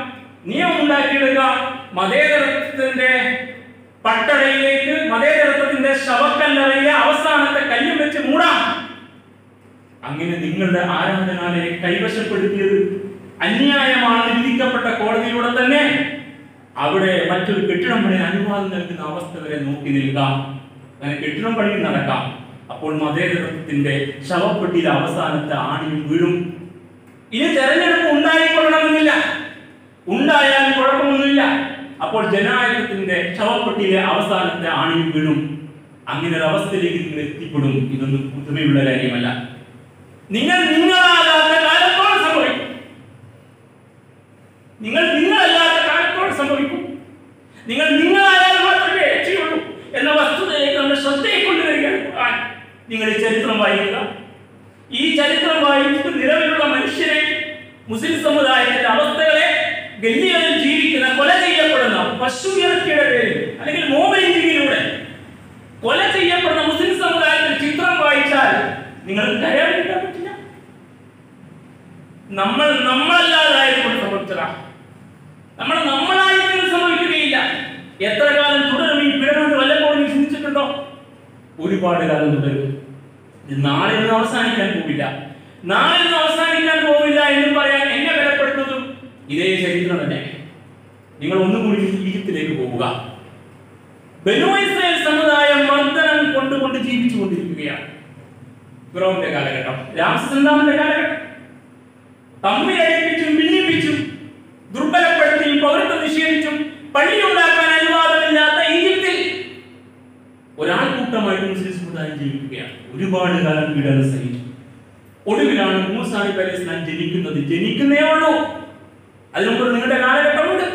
നിയമം ഉണ്ടാക്കിയെടുക്കാം മതേതരത്വത്തിന്റെ പട്ടടയിലേക്ക് മതേതരത്വത്തിന്റെ ശവക്കല്ലറയിലെ അവസാനത്തെ കല്ലും വെച്ച് മൂടാം അങ്ങനെ നിങ്ങളുടെ ആരാധനാലയെ കൈവശപ്പെടുത്തിയത് അന്യായമാണെന്ന് വിധിക്കപ്പെട്ട കോടതിയിലൂടെ തന്നെ അവിടെ മറ്റൊരു കെട്ടിടം പണിയാൻ അനുവാദം നൽകുന്ന അവസ്ഥ വരെ നോക്കി നിൽക്കാം അങ്ങനെ കെട്ടിടം പണി നടക്കാം അപ്പോൾ മതേതരത്വത്തിന്റെ ശവപ്പെട്ടിയിലെ അവസാനത്തെ ആണിയും വീഴും ഇനി തെരഞ്ഞെടുപ്പ് ഉണ്ടായിക്കൊള്ളണമെന്നില്ല ഉണ്ടായാൽ കുഴപ്പമൊന്നുമില്ല അപ്പോൾ ജനാധിപത്യത്തിന്റെ ശവപ്പെട്ടിയിലെ അവസാനത്തെ ആണിയും വീഴും അങ്ങനെ ഒരു അവസ്ഥയിലേക്ക് നിങ്ങൾ എത്തിപ്പെടും ഇതൊന്നും പുതുമയുള്ള കാര്യമല്ല നിങ്ങൾ നിങ്ങളാകാത്ത കാലത്തോളം സംഭവിക്കും നിങ്ങൾ നിങ്ങളല്ലാത്ത കാലത്തോളം സംഭവിക്കും നിങ്ങൾ നിങ്ങളായാൽ മാത്രമേ രക്ഷയുള്ളൂ എന്ന വസ്തുതയിലേക്ക് നമ്മുടെ ശ്രദ്ധയെ കൊണ്ടുവരികയാണ് ഖുർആൻ. നിങ്ങൾ ഈ ചരിത്രം വായിക്കുക ഈ ചരിത്രം വായിച്ചിട്ട് നിലവിലുള്ള മനുഷ്യരെ മുസ്ലിം സമുദായത്തിന്റെ അവസ്ഥകളെ ഗല്ലികളിൽ ജീവിക്കുന്ന കൊല ചെയ്യപ്പെടുന്ന പശു ഇറക്കിയുടെ പേരിൽ അല്ലെങ്കിൽ മൊബൈൽ ടിവിയിലൂടെ കൊല ചെയ്യപ്പെടുന്ന മുസ്ലിം സമുദായത്തിന്റെ ചിത്രം വായിച്ചാൽ നിങ്ങൾ കരയാതിരിക്കാൻ പറ്റില്ല നമ്മൾ നമ്മളല്ലാതായതുകൊണ്ട് സംഭവിച്ചതാ നമ്മൾ നമ്മളായിട്ട് സംഭവിക്കുകയില്ല എത്ര കാലം തുടരും ഈ പിഴവുണ്ട് വല്ലപ്പോഴും നീ ചിന്തിച്ചിട്ടുണ്ടോ ഒരുപാട് കാലം തുടരും ഇത് നാളെ ഒന്നും അവസാനിക്കാൻ പോവില്ല നാളെ ഒന്നും അവസാനിക്കാൻ പോവില്ല എന്ന് പറയാൻ എന്നെ ബലപ്പെടുത്തുന്നതും ഇതേ ചരിത്രം തന്നെ നിങ്ങൾ ഒന്നുകൂടി ഈജിപ്തിലേക്ക് പോവുക ബനു ഇസ്രായേൽ സമുദായം മർദ്ദനം കൊണ്ടുകൊണ്ട് ജീവിച്ചു കൊണ്ടിരിക്കുകയാണ് ഫിറോന്റെ കാലഘട്ടം രാമചന്ദ്രന്റെ കാലഘട്ടം തമ്മിലടിപ്പിച്ചും ഭിന്നിപ്പിച്ചും ദുർബലപ്പെടുത്തിയും പൗരത്വം നിഷേധിച്ചും പള്ളിയുണ്ടാക്കാൻ അനുവാദമില്ലാത്ത ഈജിപ്തിൽ ഒരാൾക്കൂട്ടമായിട്ട് മുസ്ലിം സമുദായം ജീവിക്കുകയാണ് ഒരുപാട് കാലം പീഡനം സഹിച്ചു ഒടുവിലാണ് മൂസാണി പലസ്ലാം ജനിക്കുന്നത് ജനിക്കുന്നേ ഉള്ളൂ അതിനു മുമ്പ് നിങ്ങളുടെ കാലഘട്ടമുണ്ട്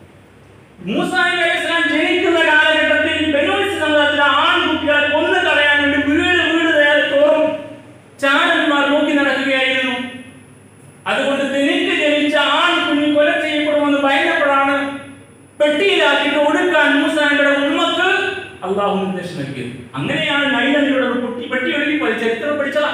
മൂസാണി പലസ്ലാം ജനിക്കുന്ന കാലഘട്ടത്തിൽ ബനൂസ് സമുദായത്തിലെ ആൺകുട്ടികളെ കൊന്നു കളയാൻ വേണ്ടി വീട് വീട് നേരെ തോറും ചാരന്മാർ നോക്കി നടക്കുകയായിരുന്നു അതുകൊണ്ട് നിനക്ക് ജനിച്ച ആൺ കുഞ്ഞ് കൊല ചെയ്യപ്പെടുമെന്ന് ഭയങ്കരപ്പെടാണ് പെട്ടിയിലാക്കിയിട്ട് ഒടുക്കാൻ മൂസാനയുടെ ഉമ്മക്ക് അള്ളാഹു നിർദ്ദേശം നൽകിയത് അങ്ങനെയാണ് നൈനദിയുടെ പൊട്ടി പെട്ടി ഒഴുകി പോയി ചരിത്രം പഠിച്ചതാ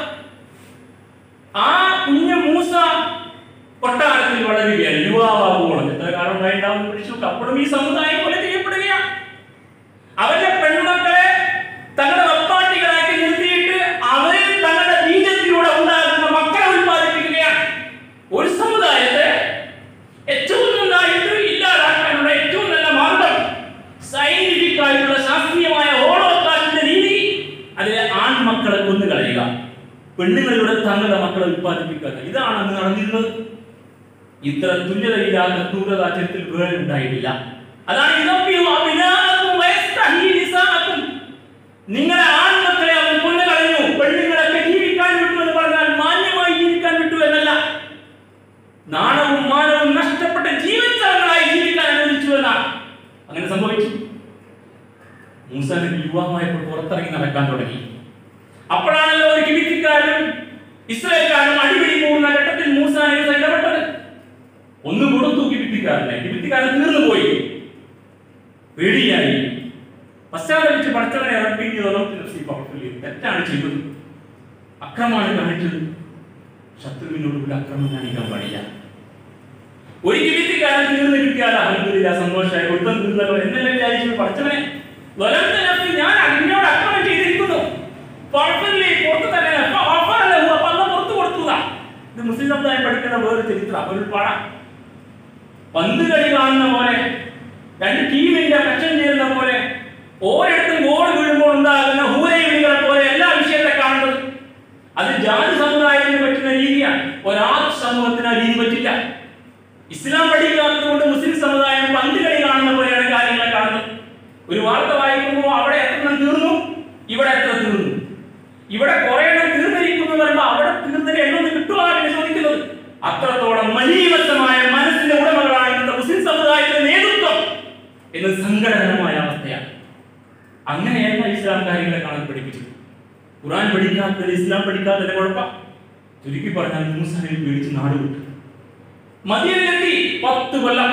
ആ കുഞ്ഞ് മൂസ കൊട്ടാരത്തിൽ വളരുകയാണ് യുവാവാകുമ്പോൾ എത്ര കാലം ഉണ്ടായിട്ടുണ്ടാവും പിടിച്ചു അപ്പോഴും ഈ സമുദായം കൊല ചെയ്യപ്പെടുകയാണ് അവരുടെ പെൺമക്കളെ തങ്ങളുടെ വപ്പാട്ടികളാക്കി നിർത്തിയിട്ട് അവരിൽ തങ്ങളുടെ ബീജത്തിലൂടെ ഉണ്ടാകുന്ന മക്കളെ ഉത്പാദിപ്പിക്കുകയാണ് ഒരു സമുദായത്തെ ഏറ്റവും നന്നായിട്ട് ഇല്ലാതാക്കാനുള്ള ഏറ്റവും നല്ല മാർഗം സയന്റിഫിക് ആയിട്ടുള്ള ശാസ്ത്രീയമായ ഹോളോകാസ്റ്റിന്റെ രീതി അതിലെ ആൺമക്കളെ കൊന്നു കളയുക പെണ്ണുങ്ങളിലൂടെ തങ്ങളുടെ മക്കളെ ഉത്പാദിപ്പിക്കുക ഇതാണ് അന്ന് നടന്നിരുന്നത് ഇത്ര തുല്യതയില്ലാത്ത ക്രൂരത ചരിത്രത്തിൽ വേറെ ഉണ്ടായിട്ടില്ല അതാണ് ഇതൊക്കെയും അഭിനാക്കും വയസ്സഹീ നിസാഅക്കും. നിങ്ങളെ ആൺമക്കളെ അവൻ കൊന്നു കളഞ്ഞു പെണ്ണുങ്ങളൊക്കെ ജീവിക്കാൻ വിട്ടു എന്ന് പറഞ്ഞാൽ മാന്യമായി ജീവിക്കാൻ വിട്ടു എന്നല്ല നാണവും മാനവും നഷ്ടപ്പെട്ട ജീവച്ചവങ്ങളായി ജീവിക്കാൻ അനുവദിച്ചു എന്നാണ് അങ്ങനെ സംഭവിച്ചു മൂസ നബി യുവാവായപ്പോൾ പുറത്തിറങ്ങി നടക്കാൻ തുടങ്ങി അപ്പോഴാണല്ലോ ഒരു കിബിത്തിക്കാരും ഇസ്രായേൽക്കാരും അടിപിടി പോകുന്ന ഘട്ടത്തിൽ മൂസ നബി ഇടപെട്ടത് ഒന്ന് കൊടുത്തു കിബിത്തിക്കാരനെ കിബിത്തിക്കാരൻ തീർന്നു പോയി പേടിയായി പശ്ചാത്തലിച്ച് പഠിച്ചവനെ ഇറക്കി തെറ്റാണ് ചെയ്തത് അക്രമമാണ് കാണിച്ചത് ശത്രുവിനോട് കൂടെ അക്രമം കാണിക്കാൻ പാടില്ല ഒരു കിബിത്തിക്കാരൻ തീർന്നു കിട്ടിയാൽ അഹമ്മദില്ല സന്തോഷമായി ഒരുത്തം തീർന്നല്ലോ എന്നല്ലേ വിചാരിച്ചു പഠിച്ചവനെ വലത്തെ നഫ്സ് ഞാൻ അതിനോട് അക്രമം ചെയ്തിരിക്കുന്നു കുഴപ്പമില്ലേ പുറത്ത് തന്നെ അപ്പൊ ഓഫറല്ലേ ഉവ്വ് അപ്പൊ അന്ന് പുറത്ത് കൊടുത്തതാ ഇത് മുസ്ലിം സമുദായം പഠിക്കുന്ന വേറെ ചരിത്രം ഒരു പാടാം പന്ത് കളി കാണുന്ന പോലെ രണ്ട് ടീമിന്റെ മെച്ചം ചേരുന്ന പോലെ ഓരോരുത്തരും ഗോൾ വീഴുമ്പോൾ ഉണ്ടാകുന്ന ഹൂരൈ വിളികളെ പോലെ എല്ലാ വിഷയത്തെ കാണുന്നത് അത് ജാതി സമുദായത്തിന് പറ്റുന്ന രീതിയാണ് ഒരാൾ സമൂഹത്തിന് ആ രീതി പറ്റില്ല ഇസ്ലാം പഠിക്കാത്തത് കൊണ്ട് മുസ്ലിം സമുദായം പന്ത് കളി കാണുന്ന പോലെയാണ് കാര്യങ്ങളെ കാണുന്നത് ഒരു വാർത്ത വായിക്കുമ്പോൾ അവിടെ എത്ര എണ്ണം തീർന്നു ഇവിടെ എത്ര തീർന്നു ഇവിടെ കുറെ എണ്ണം തീർന്നിരിക്കുന്നു എന്ന് പറയുമ്പോൾ അവിടെ തീർന്നതിന് എണ്ണൊന്ന് കിട്ടുവാനാണ് ചോദിക്കുന്നത് അത്രത്തോളം മലീമത്തമായ മനസ്സിന്റെ ഉടമകളാണ് ഇന്നത്തെ മുസ്ലിം സമുദായത്തിന്റെ നേതൃത്വം എന്ന് സങ്കടകരമായ അവസ്ഥയാണ് അങ്ങനെയല്ല ഇസ്ലാം കാര്യങ്ങളെ കാണാൻ പഠിപ്പിച്ചത് ഖുറാൻ പഠിക്കാത്തത് ഇസ്ലാം പഠിക്കാത്തതിന്റെ കുഴപ്പം ചുരുക്കി പറഞ്ഞാൽ മൂസാനെ പേടിച്ച് നാട് വിട്ടു മദീനയിലെത്തി പത്ത് കൊല്ലം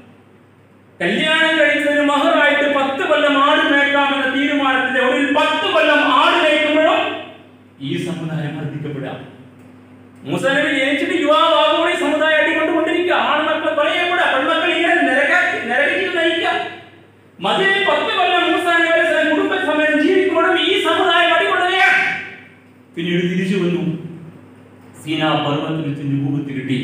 കല്യാണം കഴിച്ചതിന് മഹറായിട്ട് പത്ത് കൊല്ലം ആട് മേക്കാമെന്ന തീരുമാനത്തിന്റെ ഒടുവിൽ പത്ത് കൊല്ലം ആട് മേക്കുമ്പോഴും ഈ സമുദായം വർദ്ധിക്കപ്പെടുക മൂസനബി ജനിച്ചിട്ട് യുവാവാകുമ്പോൾ ഈ സമുദായം അടികൊണ്ടുകൊണ്ടിരിക്കുക ആൺമക്കൾ പറയപ്പെടുക പെൺമക്കൾ ഇങ്ങനെ മതിലിൽ പത്ത് കൊല്ലം മൂസാ നബി അലൈഹി സ്വലാം കുടുംബസമേതം ജീവിക്കുമ്പോഴും ഈ സമുദായം അടികൊള്ളുകയാണ് പിന്നീട് തിരിച്ചു വന്നു സീനാ പർവ്വതത്തിൽ വെച്ച് രൂപത്തിൽ കിട്ടി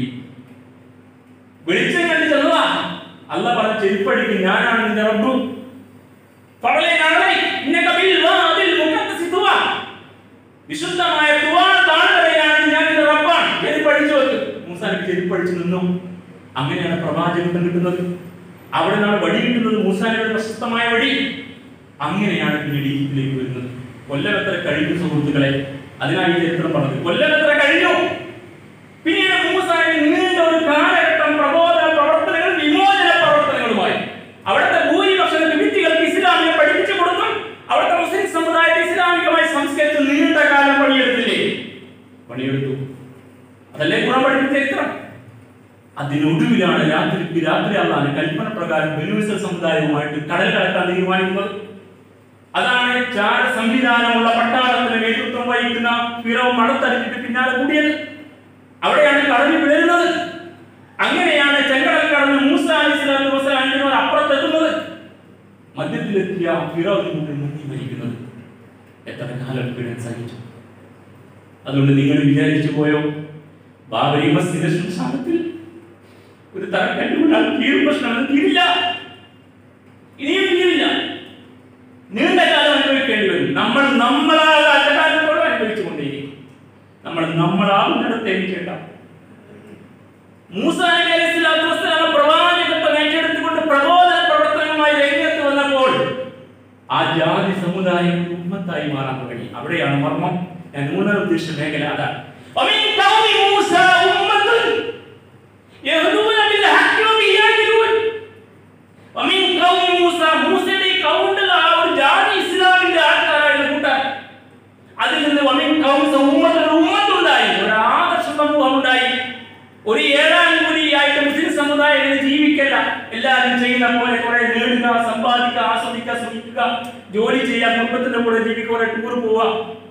വെളിച്ചം കണ്ട് ചെന്നതാ അല്ല പറഞ്ഞ ചെരുപ്പഴിക്ക് ഞാനാണ് നിന്റെ റബ്ബ് ഫളലെ നളൈ ഇന്നക ബിൽ വാദിൽ മുഖദ്ദസി തുവ വിശുദ്ധമായ തുവാ താഴ്വരയാണ് ഞാൻ നിന്റെ റബ്ബാണ് ചെരുപ്പഴിച്ചു വെച്ചു മൂസാ നബി ചെരുപ്പഴിച്ചു നിന്നു അങ്ങനെയാണ് പ്രവാചകത്വം കിട്ടുന്നത് അവിടെ നിന്നാണ് വടി കിട്ടുന്നത് മൂസാ നബിയുടെ പ്രശസ്തമായ വടി അങ്ങനെയാണ് പിന്നീട് ഈജിപ്തിലേക്ക് വരുന്നത് കൊല്ലമെത്ര കഴിഞ്ഞു സുഹൃത്തുക്കളെ അതിനാണ് ഈ ചരിത്രം പറഞ്ഞത് കൊല്ലമെത്ര കഴിഞ്ഞു പിന്നീട് മൂസായി നീണ്ട ഒരു കാലഘട്ടം പ്രബോധന പ്രവർത്തനങ്ങൾ വിമോചന പ്രവർത്തനങ്ങളുമായി അവിടുത്തെ ഭൂരിപക്ഷം വിദ്യകൾക്ക് ഇസ്ലാമിനെ പഠിപ്പിച്ചു കൊടുക്കും അവിടുത്തെ മുസ്ലിം സമുദായത്തെ ഇസ്ലാമികമായി സംസ്കരിച്ച് നീണ്ട കാലം പണിയെടുത്തില്ലേ പണിയെടുത്തു അതല്ലേ ഗുണം പഠിപ്പിച്ച ചരിത്രം അതിനൊടുവിലാണ് രാത്രി രാത്രി അള്ളാണ് കൽപ്പന പ്രകാരം ബലൂസ സമുദായവുമായിട്ട് കടൽ കടക്കാൻ തീരുമാനിക്കുന്നത് അതാണ് ചാര സംവിധാനമുള്ള പട്ടാളത്തിന് നേതൃത്വം വഹിക്കുന്ന ഫിറവും മടത്തടിച്ചിട്ട് പിന്നാലെ കൂടിയത് അവിടെയാണ് കടലിൽ വീഴുന്നത് അങ്ങനെയാണ് ചെങ്കടൽ കടന്ന് മൂസ അലി സ്വലാത്തു വസ്സലാം അപ്പുറത്തെത്തുന്നത് മധ്യത്തിലെത്തിയ ഫിറോവിന് മുന്നിൽ മുങ്ങി മരിക്കുന്നത് എത്ര കാലം പീഡനം സഹിച്ചു അതുകൊണ്ട് നിങ്ങൾ വിചാരിച്ചു പോയോ ബാബരി മസ്ജിദ് ശ്മശാനത്തിൽ ഒരു തരം കണ്ടുകൊണ്ടാൽ തീരും പ്രശ്നം അത് തീരില്ല ഇനിയും തീരില്ല നീണ്ട കാലം അനുഭവിക്കേണ്ടി വരും നമ്മൾ നമ്മളാകാത്ത കാലത്തോളം അനുഭവിച്ചുകൊണ്ടേയിരിക്കും നമ്മൾ നമ്മളാകുന്നിടത്തേക്ക് കേട്ടാം മൂസ നബി അലൈഹി സ്വലാത്തു വസ്സലാം പ്രവാചകത്വം ഏറ്റെടുത്തുകൊണ്ട് പ്രബോധന പ്രവർത്തനവുമായി രംഗത്ത് വന്നപ്പോൾ ആ ജാതി സമുദായം ഒരു ഉമ്മത്തായി മാറാൻ തുടങ്ങി അവിടെയാണ് മർമ്മം ഞാൻ മൂന്നാം ഉദ്ദേശ മേഖല അതാണ് ومن قوم موسى أمة يهدون بالحق وبه يعدلون ومن قوم موسى മൂസയുടെ ഈ കൗണ്ടിൽ ആ ഒരു ജാതി ഇസ്ലാമിന്റെ ആൾക്കാരായിരുന്നു കൂട്ടാൻ അതിൽ നിന്ന് വമിൻ കൗംസ ഉമ്മത്തിൽ ഉമ്മത്തുണ്ടായി ഒരു ആദർശ സമൂഹം ഉണ്ടായി ഒരു ഏഴാം കൂലിയായിട്ട് മുസ്ലിം സമുദായം ഇങ്ങനെ ജീവിക്കല്ല എല്ലാവരും ചെയ്യുന്ന പോലെ കുറെ നേടുക സമ്പാദിക്കുക ആസ്വദിക്കുക ശ്രമിക്കുക ജോലി ചെയ്യുക കുടുംബത്തിന്റെ കൂടെ ജീവിക്കുക കുറെ ടൂർ പോവുക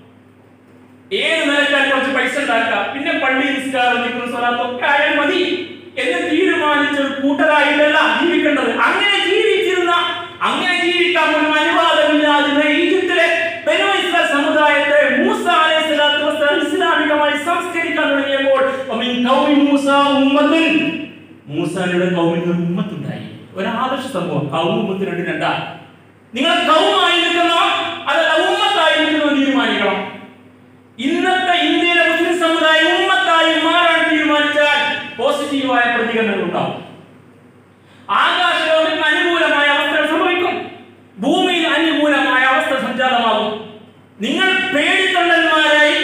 ഏത് നിലക്കാൻ കുറച്ച് പൈസ ഉണ്ടാക്കുക പിന്നെ പള്ളി നിസ്കാരം നിൽക്കുന്ന സ്വലാത്തൊക്കെ ആയാൽ മതി എന്ന് തീരുമാനിച്ച ഒരു കൂട്ടരായിട്ടല്ല ജീവിക്കേണ്ടത് അങ്ങനെ ജീവിച്ചിരുന്ന അങ്ങനെ ജീവിക്കാൻ പോലും അനുവാദമില്ലാതിരുന്ന ഈജിപ്തിലെ ബനു ഇസ്രായേൽ സമുദായത്തെ മൂസ അലൈഹി സ്വലാത്തു വസ്സലാം ഇസ്ലാമികമായി സംസ്കരിക്കാൻ തുടങ്ങിയപ്പോൾ വമിൻ ഖൗമി മൂസ ഉമ്മത്തുൻ മൂസായുടെ കൗമിൽ ഒരു ഉമ്മത്തുണ്ടായി ഒരു ആദർശ സമൂഹം കൗമ ഉമ്മത്ത് രണ്ട് രണ്ടാ നിങ്ങൾ കൗമായി നിൽക്കുന്നോ അതല്ല ഉമ്മത്തായി നിൽക്കുന്നോ തീരുമാനിക്കണം ഇന്നത്തെ ഇന്ത്യയിലെ മുസ്ലിം സമുദായം ഉമ്മത്തായി മാറാൻ തീരുമാനിച്ചാൽ പോസിറ്റീവായ പ്രതികരണങ്ങൾ ഉണ്ടാവും ആകാശലോകത്തിന് അനുകൂലമായ അവസ്ഥകൾ സംഭവിക്കും ഭൂമിയിൽ അനുകൂലമായ അവസ്ഥ സംജാതമാകും നിങ്ങൾ പേടിത്തൊണ്ടന്മാരായി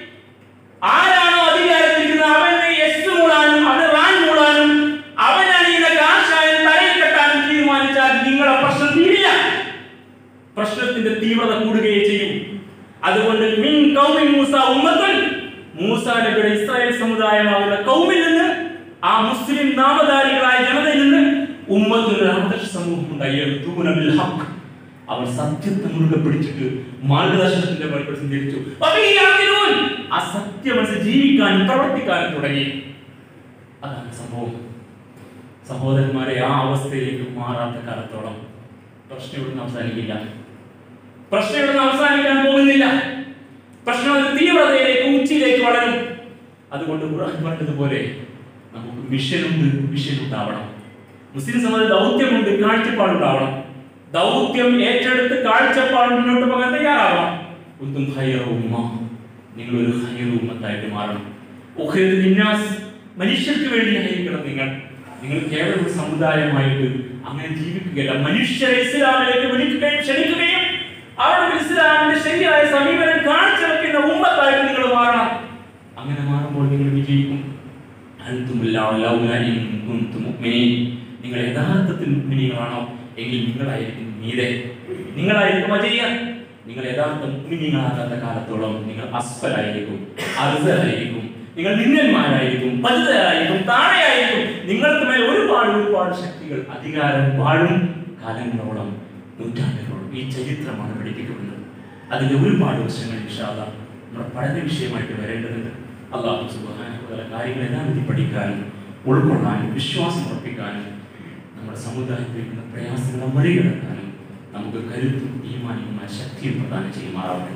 ആരാണോ അധികാരത്തിരിക്കുന്നത് അവനെ എസ് മൂടാനും അവന് റാൻ മൂടാനും അവനണിയുന്ന കാശായം തലയിൽ കെട്ടാനും തീരുമാനിച്ചാൽ നിങ്ങളുടെ പ്രശ്നം തീരില്ല പ്രശ്നത്തിന്റെ തീവ്രത കൂടുകയേ ചെയ്യും അതുകൊണ്ട് മിൻ കൗമി മൂസ ഉമ്മത്തുൻ മൂസ നബിയുടെ ഇസ്രായേൽ സമുദായമാകുന്ന കൗമിൽ നിന്ന് ആ മുസ്ലിം നാമധാരികളായ ജനതയിൽ നിന്ന് ഉമ്മത്തിന്റെ ആദർശ സമൂഹം ഉണ്ടായി യഹ്ദൂന ബിൽ ഹഖ്. അവർ സത്യത്തെ മുറുകെ പിടിച്ചിട്ട് മാർഗദർശനത്തിന്റെ വഴികൾ സഞ്ചരിച്ചു വബിഹി യഅ്ദിലൂൻ. ആ സത്യമനുസരിച്ച് ജീവിക്കാനും പ്രവർത്തിക്കാനും തുടങ്ങി അതാണ് സംഭവം സഹോദരന്മാരെ ആ അവസ്ഥയിലേക്ക് മാറാത്ത കാലത്തോളം പ്രശ്നം ഇവിടുന്ന് അവസാനിക്കില്ല പ്രശ്നം ഇവിടുന്ന് അവസാനിക്കാൻ പോകുന്നില്ല പ്രശ്നം ഒരു തീവ്രതയിലേക്ക് ഉച്ചിയിലേക്ക് വളരും അതുകൊണ്ട് ഖുർആൻ പറഞ്ഞതുപോലെ നമുക്ക് മിഷനുണ്ട് മിഷൻ ഉണ്ടാവണം മുസ്ലിം സമാജ ദൗത്യമുണ്ട് കാഴ്ചപ്പാടുണ്ടാവണം ദൗത്യം ഏറ്റെടുത്ത് കാഴ്ചപ്പാട് മുന്നോട്ട് പോകാൻ തയ്യാറാവണം ഒന്നും ഹയർ ഉമ്മ നിങ്ങൾ ഒരു ഹയർ ഉമ്മത്തായിട്ട് മാറണം ഉഖൈദ് ലിന്നാസ് മനുഷ്യർക്ക് വേണ്ടിയായിരിക്കണം നിങ്ങൾ നിങ്ങൾ കേവലം ഒരു സമുദായമായിട്ട് അങ്ങനെ ജീവിക്കുകയല്ല മനുഷ്യരെ ഇസ്ലാമിലേക്ക് വിളിക്കുകയും ക്ഷണിക്കുകയും അവിടെ ഇസ്ലാമിന്റെ ശരിയായ സമീപനം കാണിച്ചു വെക്കുന്ന ഉമ്മത്തായിട്ട് നിങ്ങൾ മാറണം അങ്ങനെ മാറുമ്പോൾ നിങ്ങൾ വിജയിക്കും അൻതുമുല്ലാഹുല ഇൻ കുൻതും മുഅ്മിനീൻ. നിങ്ങൾ യഥാർത്ഥത്തിൽ മുഅ്മിനീങ്ങളാണോ എങ്കിൽ നിങ്ങളായിരിക്കും മീതെ നിങ്ങളായിരിക്കും അജയ്യ നിങ്ങൾ യഥാർത്ഥ മുഅ്മിനീങ്ങളാകാത്ത കാലത്തോളം നിങ്ങൾ അസ്ഫലായിരിക്കും അർസലായിരിക്കും നിങ്ങൾ നിന്നന്മാരായിരിക്കും പതിതരായിരിക്കും താഴെയായിരിക്കും നിങ്ങൾക്ക് മേൽ ഒരുപാട് ഒരുപാട് ശക്തികൾ അധികാരം വാഴും കാലങ്ങളോളം നൂറ്റാണ്ടുകളോളം ഈ ചരിത്രമാണ് പഠിപ്പിക്കപ്പെടുന്നത് അതിന്റെ ഒരുപാട് വശങ്ങൾ ഇൻഷാല്ല നമ്മുടെ പഠന വിഷയമായിട്ട് വരേണ്ടതുണ്ട് അള്ളാഹു സുബാന കാര്യങ്ങൾ യഥാവിധി പഠിക്കാനും ഉൾക്കൊള്ളാനും വിശ്വാസം ഉറപ്പിക്കാനും നമ്മുടെ സമുദായത്തിൽ വരുന്ന പ്രയാസങ്ങളെ മറികടക്കാനും നമുക്ക് കരുത്തും ഈമാനിയുമായ ശക്തിയും പ്രദാനം ചെയ്യുമാറാവട്ടെ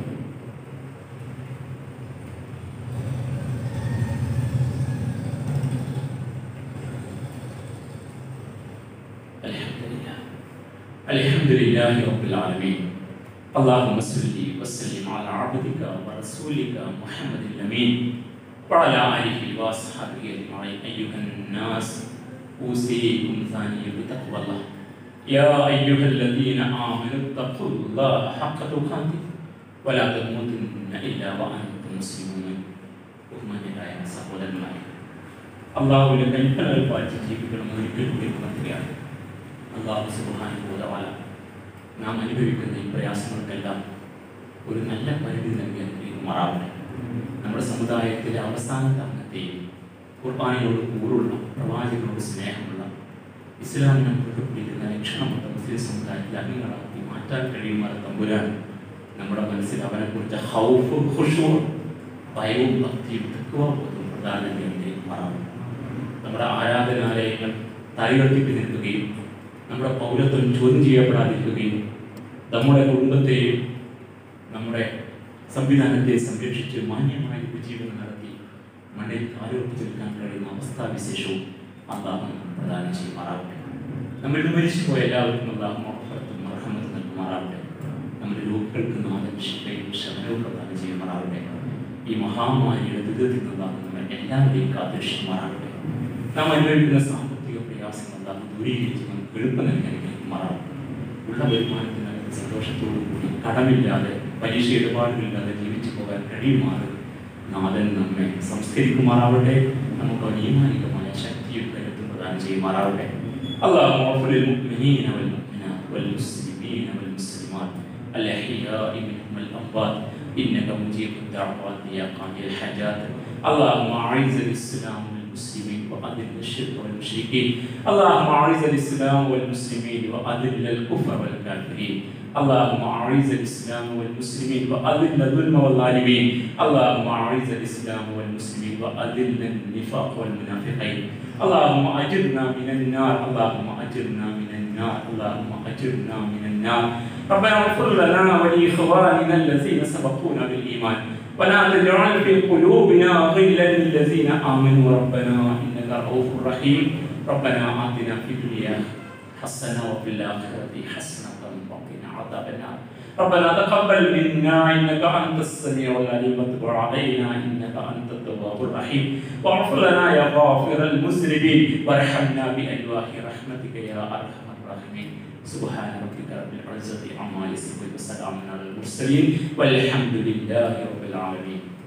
الحمد لله الحمد لله رب العالمين اللهم صل وسلم على عبدك ورسولك محمد الامين وعلى اله واصحابه اجمعين ايها الناس اوصيكم ثانيا بتقوى الله يا ايها الذين امنوا اتقوا الله حق تقاته ولا تموتن الا وانتم مسلمون ബഹുമാന്യരായ സഹോദരന്മാരെ അള്ളാഹുവിന്റെ കൽപ്പനകൾ പാലിച്ച് ജീവിക്കണം ഒരിക്കൽ കൂടി ഉണർത്തുകയാണ് അള്ളാഹു സുബാനുഭൂതവാല നാം അനുഭവിക്കുന്ന ഈ പ്രയാസങ്ങൾക്കെല്ലാം ഒരു നല്ല പരിധി നൽകി അനുഗ്രഹിക്കുമാറാവട്ടെ നമ്മുടെ സമുദായത്തിലെ അവസാനത്തെ അംഗത്തെയും കുർബാനയോട് കൂറുള്ള പ്രവാചകനോട് സ്നേഹമുള്ള ഇസ്ലാമിനെ മുറുകെപ്പിടിക്കുന്ന ലക്ഷണമുള്ള മുസ്ലിം സമുദായത്തിലെ അംഗങ്ങളാക്കി മാറ്റാൻ കഴിയുമാറ് തമ്പുരാൻ നമ്മുടെ മനസ്സിൽ അവനെക്കുറിച്ച് ഹൗഫ് ഖുഷൂ ഭയവും ഭക്തിയും തത്വബോധവും പ്രധാനം അനുഗ്രഹിക്കുമാറാവട്ടെ നമ്മുടെ ആരാധനാലയങ്ങൾ തലയുയർത്തി നിൽക്കുകയും നമ്മുടെ പൗരത്വം ചോദ്യം ചെയ്യപ്പെടാതിരിക്കുകയും നമ്മുടെ കുടുംബത്തെയും നമ്മുടെ സംവിധാനത്തെ സംരക്ഷിച്ച് മാന്യമായ ഉപജീവനം നടത്തി മണ്ണിൽ കാലുറപ്പിച്ച് നിൽക്കാൻ കഴിയുന്ന അവസ്ഥാവിശേഷവും അള്ളാഹു പ്രദാനം ചെയ്യുമാറാവട്ടെ നമ്മളിൽ മരിച്ചുപോയ എല്ലാവർക്കും അള്ളാഹു മഹത്വം അർഹമത്ത് നൽകുമാറാവട്ടെ നമ്മുടെ രോഗികൾക്ക് നാഥൻ ശിക്ഷയും ശമനവും പ്രദാനം ചെയ്യുമാറാവട്ടെ ഈ മഹാമാരിയുടെ ദുരിതത്തിൽ നിന്നാണ് നമ്മൾ എല്ലാവരെയും കാത്തിരക്ഷിക്കുമാറാവട്ടെ നാം അനുഭവിക്കുന്ന സാമ്പത്തിക പ്രയാസങ്ങൾ അതാണ് ദൂരീകരിച്ച് നമുക്ക് എളുപ്പം നൽകാൻ കഴിയുമാറാവട്ടെ ഉള്ള വരുമാനത്തിനകത്ത് സന്തോഷത്തോടു കൂടി കടമില്ലാതെ പരീക്ഷ ഇടപാടുകളില്ലാതെ ജീവിച്ചു പോകാൻ കഴിയുമാറ് നാഥൻ നമ്മെ സംസ്കരിക്കുമാറാവട്ടെ നമുക്ക് അനിയമാനികമായ ശക്തിയും കരുത്തും പ്രദാനം ചെയ്യുമാറാവട്ടെ اللهم اغفر للمؤمنين والمؤمنات والمسلمين والمسلمات الأحياء منهم الأموات إنك مجيب الدعوات يا قاضي الحاجات اللهم أعز الإسلام والمسلمين وأذل الشرك والمشركين اللهم أعز الإسلام والمسلمين وأذل الكفر والكافرين اللهم أعز الإسلام والمسلمين وأذل الظلم والظالمين اللهم أعز الإسلام والمسلمين وأذل النفاق والمنافقين اللهم أجرنا من النار اللهم أجرنا من النار اللهم أجرنا من النار ربنا اغفر لنا ولإخواننا الذين سبقونا بالإيمان ولا تجعل في قلوبنا غلا للذين آمنوا ربنا إنك رؤوف رحيم ربنا آتنا في الدنيا حسنة وفي الآخرة حسنة وقنا عذاب النار ربنا تقبل منا انك انت السميع العليم وتب علينا انك انت التواب الرحيم واغفر لنا يا غافر المذنبين وارحمنا بالواح رحمتك يا ارحم الراحمين سبحان ربك رب العزه عما يصفون وسلام على المرسلين والحمد لله رب العالمين